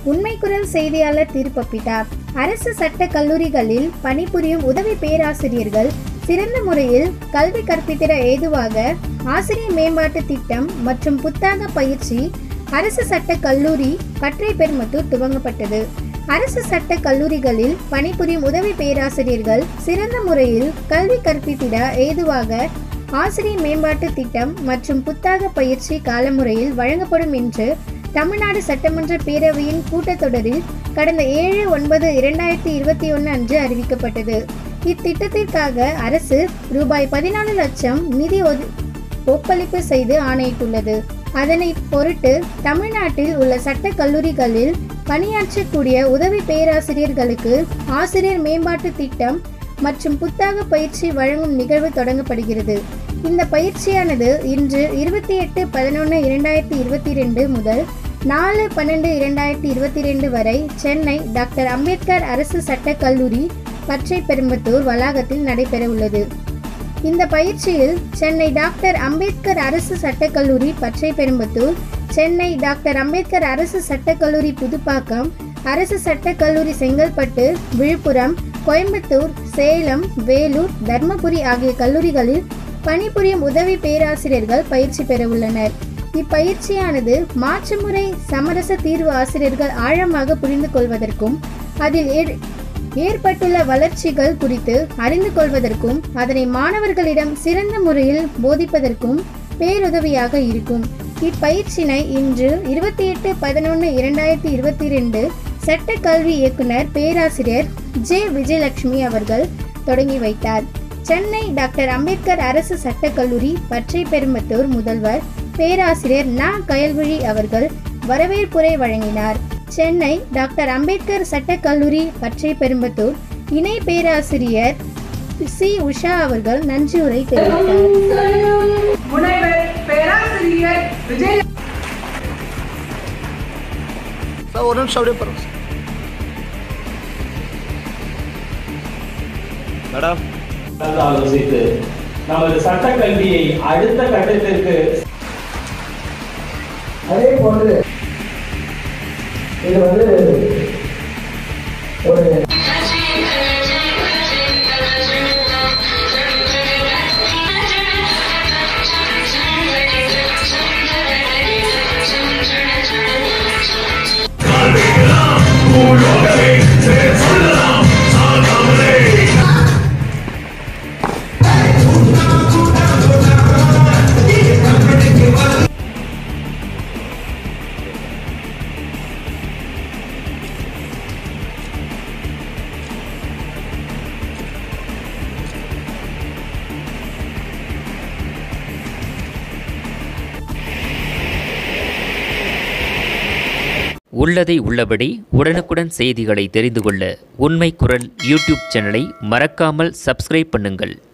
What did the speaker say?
உண்மை குரல் செய்தியாளர் திருப்பப்பிட்டா அரசு சட்ட கல்லூரிகளில் பணிபுரியும் உதவி பேராசிரியர்கள் சிறந்த முறையில் கல்வி கற்பித்திட ஏதுவாக ஆசிரியர் மேம்பாட்டு திட்டம் மற்றும் புத்தாக்க பயிற்சி அரசு சட்ட கல்லூரி பற்றை பெருமத்தூர் துவங்கப்பட்டது அரசு சட்ட கல்லூரிகளில் பணிபுரியும் உதவி பேராசிரியர்கள் சிறந்த முறையில் கல்வி கற்பித்திட ஏதுவாக ஆசிரியர் மேம்பாட்டு திட்டம் மற்றும் புத்தாக்க பயிற்சி காலமுறையில் வழங்கப்படும் என்று தமிழ்நாடு சட்டமன்ற பேரவையின் கூட்டத்தொடரில் கடந்த ஏழு ஒன்பது இரண்டாயிரத்தி இருபத்தி ஒன்று அன்று அறிவிக்கப்பட்டது இத்திட்டத்திற்காக அரசு ரூபாய் பதினாலு லட்சம் நிதி ஒது ஒப்பளிப்பு செய்து ஆணையிட்டுள்ளது அதனை பொருட்டு தமிழ்நாட்டில் உள்ள சட்ட கல்லூரிகளில் பணியாற்றக்கூடிய உதவி பேராசிரியர்களுக்கு ஆசிரியர் மேம்பாட்டு திட்டம் மற்றும் புத்தாக்க பயிற்சி வழங்கும் நிகழ்வு தொடங்கப்படுகிறது இந்த பயிற்சியானது இன்று இருபத்தி எட்டு பதினொன்று இரண்டாயிரத்தி இருபத்தி ரெண்டு முதல் நாலு பன்னெண்டு இரண்டாயிரத்தி இருபத்தி ரெண்டு வரை சென்னை டாக்டர் அம்பேத்கர் அரசு சட்டக் கல்லூரி பச்சை பெரும்பத்தூர் வளாகத்தில் நடைபெற உள்ளது இந்த பயிற்சியில் சென்னை டாக்டர் அம்பேத்கர் அரசு சட்டக்கல்லூரி பச்சை பெரும்பத்தூர் சென்னை டாக்டர் அம்பேத்கர் அரசு சட்டக்கல்லூரி புதுப்பாக்கம் அரசு சட்டக்கல்லூரி செங்கல்பட்டு விழுப்புரம் கோயம்புத்தூர் சேலம் வேலூர் தர்மபுரி ஆகிய கல்லூரிகளில் பணிபுரியும் உதவி பேராசிரியர்கள் பயிற்சி பெற உள்ளனர் இப்பயிற்சியானது மாற்றுமுறை சமரச தீர்வு ஆசிரியர்கள் ஆழமாக புரிந்து கொள்வதற்கும் அதில் ஏற்- ஏற்பட்டுள்ள வளர்ச்சிகள் குறித்து அறிந்து கொள்வதற்கும் அதனை மாணவர்களிடம் சிறந்த முறையில் போதிப்பதற்கும் பேருதவியாக இருக்கும் இப்பயிற்சினை இன்று இருபத்தி எட்டு பதினொன்று இரண்டாயிரத்தி இருபத்தி ரெண்டு சட்ட கல்வி இயக்குனர் பேராசிரியர் ஜே விஜயலட்சுமி அவர்கள் தொடங்கி வைத்தார் சென்னை டாக்டர் அம்பேத்கர் அரசு சட்டக் கல்லூரி பச்சை பெரும்பத்தூர் முதல்வர் பேராசிரியர் நா கயல்விழி அவர்கள் வரவேற்புரை வழங்கினார் சென்னை டாக்டர் அம்பேத்கர் சட்டக் கல்லூரி பச்சை பெரும்பத்தூர் இணை பேராசிரியர் சி உஷா அவர்கள் நன்றியுரை தெரிவித்தார் முனைவர் பேராசிரியர் விஜய் சார் ஒரு நிமிஷம் அப்படியே பாருங்க மேடம் கலந்து ஆலோசித்து நமது சட்ட கல்வியை அடுத்த கட்டத்திற்கு அதே போன்று இது வந்து ஒரு உள்ளதை உள்ளபடி உடனுக்குடன் செய்திகளை தெரிந்து கொள்ள உண்மை குரல் யூடியூப் சேனலை மறக்காமல் சப்ஸ்கிரைப் பண்ணுங்கள்